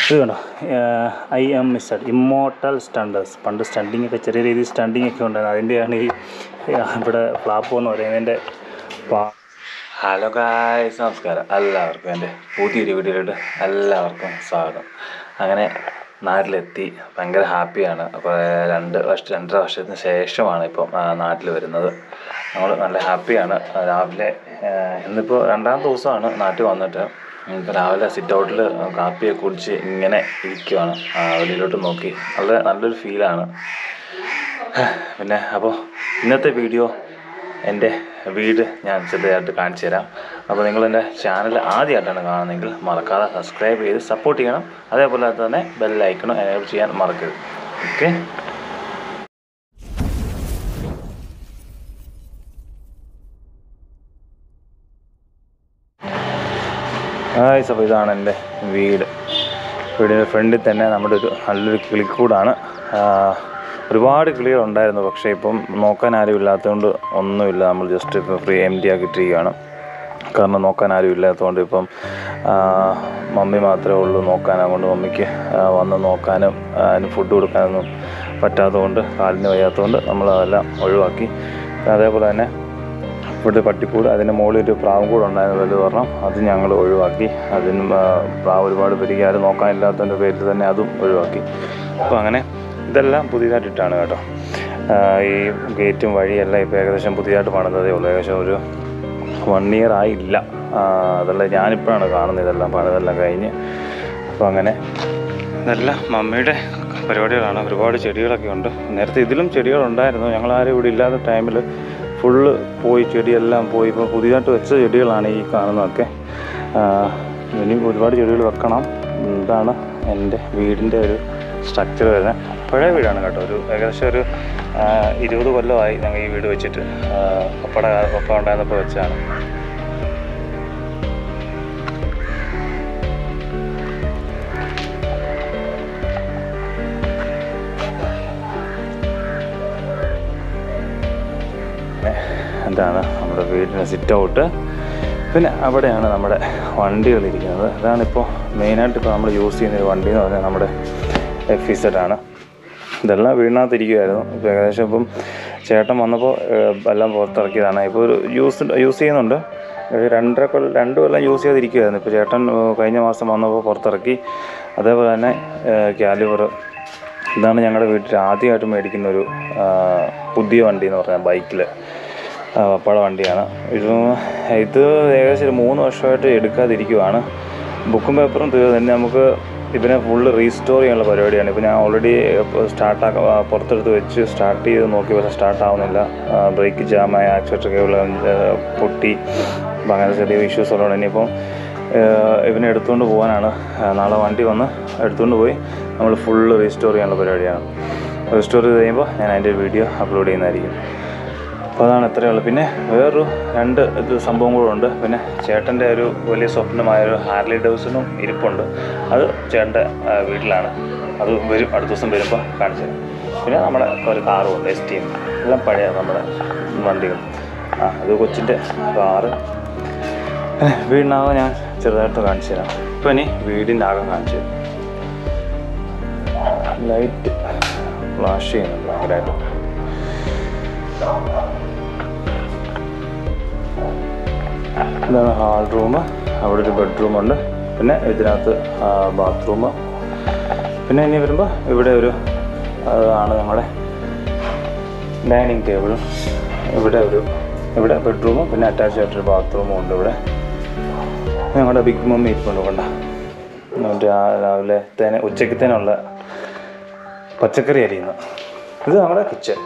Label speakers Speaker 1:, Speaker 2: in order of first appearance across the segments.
Speaker 1: ഇത് കണ്ടോ I'm missed immortal stunters പണ്ട് സ്റ്റണ്ടിങ് ഒക്കെ ചെറിയ രീതിയിൽ സ്റ്റണ്ടിങ് ഒക്കെ ഉണ്ടായിരുന്നു അതിൻ്റെയാണ് ഈ ആ, ഇവിടെ ഫ്ലാപ്പ് എന്ന് പറയുന്നതിൻ്റെ പാ ഹലോ ഗായ്സ് നമസ്കാരം എല്ലാവർക്കും എൻ്റെ പുതിയൊരു വീഡിയോയിലോട്ട് എല്ലാവർക്കും സ്വാഗതം അങ്ങനെ നാട്ടിലെത്തി ഭയങ്കര ഹാപ്പിയാണ് അപ്പോൾ രണ്ട് വർഷം രണ്ടര വർഷത്തിന് ശേഷമാണ് ഇപ്പം നാട്ടിൽ വരുന്നത് നമ്മൾ നല്ല ഹാപ്പിയാണ് രാവിലെ ആ, ഇന്നിപ്പോൾ രണ്ടാം ദിവസമാണ് നാട്ടിൽ വന്നിട്ട് ഇപ്പോൾ രാവിലെ സിറ്റ് ഔട്ടിൽ കാപ്പിയൊക്കെ കുടിച്ച് ഇങ്ങനെ ഇരിക്കുവാണ് ആ, വെളിയിലോട്ട് നോക്കി നല്ല നല്ലൊരു ഫീലാണ് പിന്നെ അപ്പോൾ ഇന്നത്തെ വീഡിയോ എൻ്റെ വീട് ഞാൻ ചെറുതായിട്ട് കാണിച്ചു തരാം അപ്പോൾ നിങ്ങൾ എൻ്റെ ചാനൽ ആദ്യമായിട്ടാണ് കാണുന്നതെങ്കിൽ മറക്കാതെ സബ്സ്ക്രൈബ് ചെയ്ത് സപ്പോർട്ട് ചെയ്യണം അതേപോലെ തന്നെ ബെല്ലൈക്കണം എനേബിൾ ചെയ്യാൻ മറക്കരുത് ഓക്കെ ഗായ്സ് അപ്പോൾ ഇതാണ് എൻ്റെ വീട് വീടിൻ്റെ ഫ്രണ്ടിൽ തന്നെ നമ്മുടെ ഒരു നല്ലൊരു കിളിക്കൂടാണ് ആ, ഒരുപാട് കിളികളുണ്ടായിരുന്നു പക്ഷേ ഇപ്പം നോക്കാൻ ആരും ഇല്ലാത്തതുകൊണ്ട് ഒന്നുമില്ല നമ്മൾ ജസ്റ്റ് ഇപ്പോൾ ഫ്രീ എം ടി ആക്കിയിട്ടിരിക്കുകയാണ് കാരണം നോക്കാൻ ആരും ഇല്ലാത്തതുകൊണ്ട് ഇപ്പം ആ, മമ്മി മാത്രമേ ഉള്ളൂ നോക്കാൻ അതുകൊണ്ട് മമ്മിക്ക് ആ, വന്ന് നോക്കാനും ആ, അതിന് ഫുഡ് കൊടുക്കാനൊന്നും പറ്റാത്തതുകൊണ്ട് കാലിന് വയ്യാത്തതുകൊണ്ട് നമ്മൾ അതെല്ലാം ഒഴിവാക്കി അതേപോലെ തന്നെ ഇവിടെ പട്ടിക്കൂട് അതിൻ്റെ മുകളിൽ ഒരു പ്രാവും കൂടെ ഉണ്ടായിരുന്നു വലുത് പറഞ്ഞാൽ അത് ഞങ്ങൾ ഒഴിവാക്കി അതിനും ആ, പ്രാവ് ഒരുപാട് പെരുകി ആരും നോക്കാനില്ലാത്തതിൻ്റെ പേരിൽ തന്നെ അതും ഒഴിവാക്കി അപ്പോൾ അങ്ങനെ ഇതെല്ലാം പുതിയതായിട്ടിട്ടാണ് കേട്ടോ ആ, ഈ ഗേറ്റും വഴിയെല്ലാം ഇപ്പോൾ ഏകദേശം പുതിയതായിട്ട് പണിതതേ ഉള്ളൂ ഏകദേശം ഒരു വൺ ഇയർ ആയില്ല ആ, അതെല്ലാം ഞാനിപ്പോഴാണ് കാണുന്നത് ഇതെല്ലാം പണിതെല്ലാം കഴിഞ്ഞ് അപ്പോൾ അങ്ങനെ ഇതെല്ലാം മമ്മിയുടെ പരിപാടികളാണ് ഒരുപാട് ചെടികളൊക്കെ ഉണ്ട് നേരത്തെ ഇതിലും ചെടികളുണ്ടായിരുന്നു ഞങ്ങളാരും ഇവിടെ ഇല്ലാത്ത ടൈമിൽ ഫുള്ള് പോയി ചെടിയെല്ലാം പോയി ഇപ്പോൾ പുതിയതായിട്ട് വെച്ച ചെടികളാണ് ഈ കാണുന്നതൊക്കെ ആ, ഇനിയും ഒരുപാട് ചെടികൾ വെക്കണം ഇതാണ് എൻ്റെ വീടിൻ്റെ ഒരു സ്ട്രക്ചർ വരുന്നത് പഴയ വീടാണ് കേട്ടോ ഒരു ഏകദേശം ഒരു ആ, ഇരുപത് കൊല്ലമായി ഞങ്ങൾ ഈ വീട് വെച്ചിട്ട് ആ, പപ്പയുടെ പപ്പ ഉണ്ടായിരുന്നപ്പോൾ വെച്ചതാണ് പിന്നെ എന്താണ് നമ്മുടെ വീടിൻ്റെ സിറ്റ് ഔട്ട് പിന്നെ അവിടെയാണ് നമ്മുടെ വണ്ടികൾ ഇരിക്കുന്നത് അതാണിപ്പോൾ മെയിനായിട്ട് ഇപ്പോൾ നമ്മൾ യൂസ് ചെയ്യുന്ന ഒരു വണ്ടി എന്ന് പറഞ്ഞാൽ നമ്മുടെ എഫ് ഇസഡ് ആണ് ഇതെല്ലാം വീടിനകത്ത് ഇരിക്കുമായിരുന്നു ഇപ്പോൾ ഏകദേശം ഇപ്പം ചേട്ടൻ വന്നപ്പോൾ ഏഹ്, എല്ലാം പുറത്തിറക്കിയതാണ് ഇപ്പോൾ ഒരു യൂസ് യൂസ് ചെയ്യുന്നുണ്ട് ഒരു രണ്ടര കൊല്ലം രണ്ട് കൊല്ലം യൂസ് ചെയ്തിരിക്കുമായിരുന്നു ഇപ്പോൾ ചേട്ടൻ ഏഹ്, കഴിഞ്ഞ മാസം വന്നപ്പോൾ പുറത്തിറക്കി അതേപോലെ തന്നെ കാലിബർ ഇതാണ് ഞങ്ങളുടെ വീട്ടിൽ ആദ്യമായിട്ട് മേടിക്കുന്ന ഒരു ആ, പുതിയ വണ്ടി എന്ന് പറഞ്ഞാൽ ബൈക്കിൽ പപ്പട വണ്ടിയാണ് ഇത് ഇത് ഏകദേശം ഒരു മൂന്ന് വർഷമായിട്ട് എടുക്കാതിരിക്കുവാണ് ബുക്കും പേപ്പറും തീർന്നു തന്നെ നമുക്ക് ഇതിനെ ഫുള്ള് റീസ്റ്റോർ ചെയ്യാനുള്ള പരിപാടിയാണ് ഇപ്പോൾ ഞാൻ ഓൾറെഡി സ്റ്റാർട്ടാക്ക പുറത്തെടുത്ത് വെച്ച് സ്റ്റാർട്ട് ചെയ്ത് നോക്കി പക്ഷേ സ്റ്റാർട്ട് ആവുന്നില്ല ബ്രേക്ക് ജാമായി ആക്സിലേറ്റർ കേബിൾ പൊട്ടി അപ്പം അങ്ങനെ ചെറിയ ഇഷ്യൂസ് ഉള്ളതുകൊണ്ട് ഇനിയിപ്പം ഏഹ് ഇവനെ എടുത്തുകൊണ്ട് പോകാനാണ് ഏഹ് നാളെ വണ്ടി വന്ന് എടുത്തുകൊണ്ട് പോയി നമ്മൾ ഫുള്ള് റീസ്റ്റോർ ചെയ്യാനുള്ള പരിപാടിയാണ് റീസ്റ്റോർ ചെയ്ത് കഴിയുമ്പോൾ ഞാൻ അതിൻ്റെ വീഡിയോ അപ്ലോഡ് ചെയ്യുന്നതായിരിക്കും അപ്പോൾ അതാണ് ഇത്രയേ ഉള്ളൂ പിന്നെ വേറൊരു രണ്ട് ഇത് സംഭവം കൂടെ ഉണ്ട് പിന്നെ ചേട്ടൻ്റെ ഒരു വലിയ സ്വപ്നമായ ഒരു ഹാർലി ഡേവ്സിനും ഇരിപ്പുണ്ട് അത് ചേട്ടൻ്റെ ആ, വീട്ടിലാണ് അത് വരും അടുത്ത ദിവസം വരുമ്പോൾ കാണിച്ചു തരാം പിന്നെ നമ്മുടെ ഒരു കാറും ഉണ്ട് എസ് ടി എല്ലാം പഴയ നമ്മുടെ വണ്ടികൾ ആ അത് കൊച്ചിൻ്റെ കാറ് ഏഹ് വീടിനകം ഞാൻ ചെറുതായിട്ട് കാണിച്ചു തരാം ഇപ്പം ഇനി വീടിൻ്റെ ആകം കാണിച്ചു തരാം ലൈറ്റ് ഫ്ലാഷ് ചെയ്യുന്നുണ്ട് ഭയങ്കരമായിട്ട് ഇതാണ് ഹാൾ റൂം അവിടെ ഒരു ബെഡ്റൂമുണ്ട് പിന്നെ ഇതിനകത്ത് ബാത്റൂം പിന്നെ ഇനി വരുമ്പോൾ ഇവിടെ ഒരു ആണ് ഞങ്ങളുടെ ഡൈനിങ് ടേബിളും ഇവിടെ ഒരു ഇവിടെ ബെഡ്റൂമും പിന്നെ അറ്റാച്ച് ആയിട്ടൊരു ബാത്റൂമും ഉണ്ട് ഇവിടെ ഞങ്ങളുടെ ബിഗ് മമ്മി ഇരിപ്പുണ്ട് കൊണ്ട എന്നിട്ട് ആ രാവിലത്തേന് ഉച്ചക്കത്തേനുള്ള പച്ചക്കറി അരിയുന്നു ഇത് നമ്മുടെ കിച്ചൺ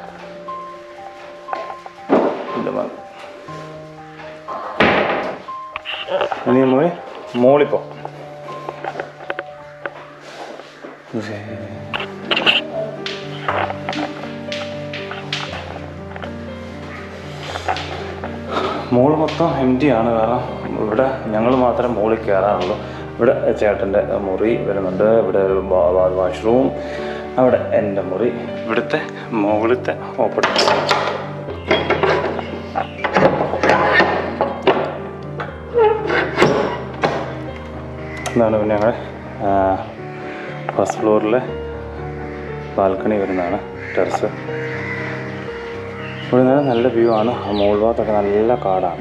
Speaker 1: ഇനി പോയി മോളിപ്പോ മോള് മൊത്തം എം ടി ആണ് കാരണം ഇവിടെ ഞങ്ങൾ മാത്രമേ മുകളിൽ കയറാറുള്ളൂ ഇവിടെ ചേട്ടൻ്റെ മുറി വരുന്നുണ്ട് ഇവിടെ ഒരു വാഷ്റൂം അവിടെ എൻ്റെ മുറി ഇവിടുത്തെ മുകളിലത്തെ ഓപ്പൺ ഇതാണ് പിന്നെ ഞങ്ങളുടെ ഫസ്റ്റ് ഫ്ലോറിലെ ബാൽക്കണി വരുന്നതാണ് ടെറസ് ഇവിടെ നിന്ന് നല്ല വ്യൂ ആണ് ആ മുകൾ ഭാഗത്തൊക്കെ നല്ല കാടാണ്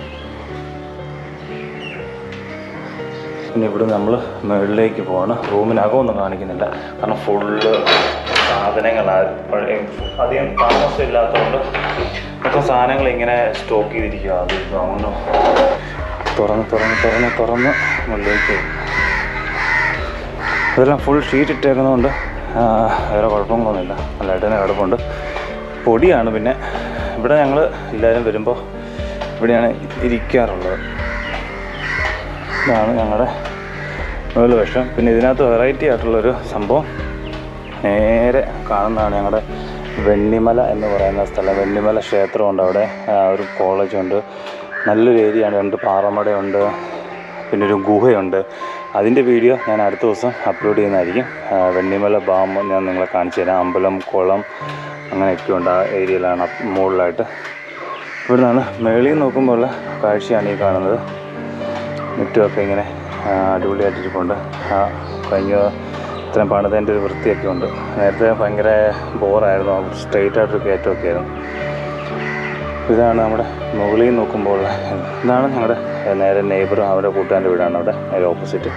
Speaker 1: പിന്നെ ഇവിടെ നമ്മൾ മുകളിലേക്ക് പോവാണ് റൂമിനകമൊന്നും കാണിക്കുന്നില്ല കാരണം ഫുള്ള് സാധനങ്ങളാണ് പഴയ അധികം താമസം ഇല്ലാത്തതുകൊണ്ട് മൊത്തം സാധനങ്ങൾ ഇങ്ങനെ സ്റ്റോക്ക് ചെയ്തിരിക്കുക അത് അതുകൊണ്ട് തുറന്ന് തുറന്ന് തുറന്ന് തുറന്ന് മുകളിലേക്ക് പോകും ഇതെല്ലാം ഫുൾ ഷീറ്റ് ഇട്ടേക്കുന്നതുകൊണ്ട് ആ, വേറെ കുഴപ്പങ്ങളൊന്നുമില്ല നല്ലതായിട്ട് തന്നെ കിടപ്പുണ്ട് പൊടിയാണ് പിന്നെ ഇവിടെ ഞങ്ങൾ എല്ലാവരും വരുമ്പോൾ ഇവിടെയാണ് ഇരിക്കാറുള്ളത് ഇതാണ് ഞങ്ങളുടെ മുകളിൽ വശം പിന്നെ ഇതിനകത്ത് വെറൈറ്റി ആയിട്ടുള്ളൊരു സംഭവം നേരെ കാണുന്നതാണ് ഞങ്ങളുടെ വെണ്ണിമല എന്ന് പറയുന്ന സ്ഥലം വെണ്ണിമല ക്ഷേത്രമുണ്ട് അവിടെ ആ, ഒരു കോളേജുണ്ട് നല്ലൊരു ഏരിയയാണ് രണ്ട് പാറമടയുണ്ട് പിന്നെ ഒരു ഗുഹയുണ്ട് അതിൻ്റെ വീഡിയോ ഞാൻ അടുത്ത ദിവസം അപ്ലോഡ് ചെയ്യുന്നതായിരിക്കും ആ, വെണ്ണിമല ബാം ഞാൻ നിങ്ങളെ കാണിച്ചു തരാം അമ്പലം കുളം അങ്ങനെയൊക്കെ ഉണ്ട് ആ ഏരിയയിലാണ് അപ്പ് മുകളിലായിട്ട് ഇവിടെ നിന്നാണ് മേളിൽ നിന്ന് നോക്കുമ്പോൾ കാഴ്ചയാണ് ഈ കാണുന്നത് മുറ്റുമൊക്കെ ഇങ്ങനെ ആ, അടിപൊളിയായിട്ടിരിപ്പുണ്ട് ആ കഴിഞ്ഞ ഇത്രയും പണിതതിൻ്റെ ഒരു വൃത്തിയൊക്കെ ഉണ്ട് നേരത്തെ ഭയങ്കര ബോറായിരുന്നു സ്ട്രെയിറ്റ് ആയിട്ടൊരു കയറ്റമൊക്കെ ആയിരുന്നു ഇതാണ് നമ്മുടെ മുകളിൽ നിന്ന് നോക്കുമ്പോൾ ഇതാണ് ഞങ്ങളുടെ നേരെ നെയ്ബർ അവരുടെ കൂട്ടുകാരൻ്റെ വീടാണ് അവിടെ നേരെ ഓപ്പോസിറ്റ്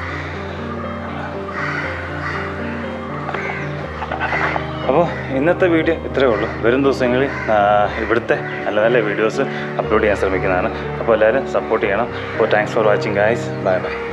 Speaker 1: അപ്പോൾ ഇന്നത്തെ വീഡിയോ ഇത്രയേ ഉള്ളൂ വരും ദിവസങ്ങളിൽ ആ, ഇവിടുത്തെ നല്ല നല്ല വീഡിയോസ് അപ്ലോഡ് ചെയ്യാൻ ശ്രമിക്കുന്നതാണ് അപ്പോൾ എല്ലാവരും സപ്പോർട്ട് ചെയ്യണം അപ്പോൾ thanks for watching guys bye by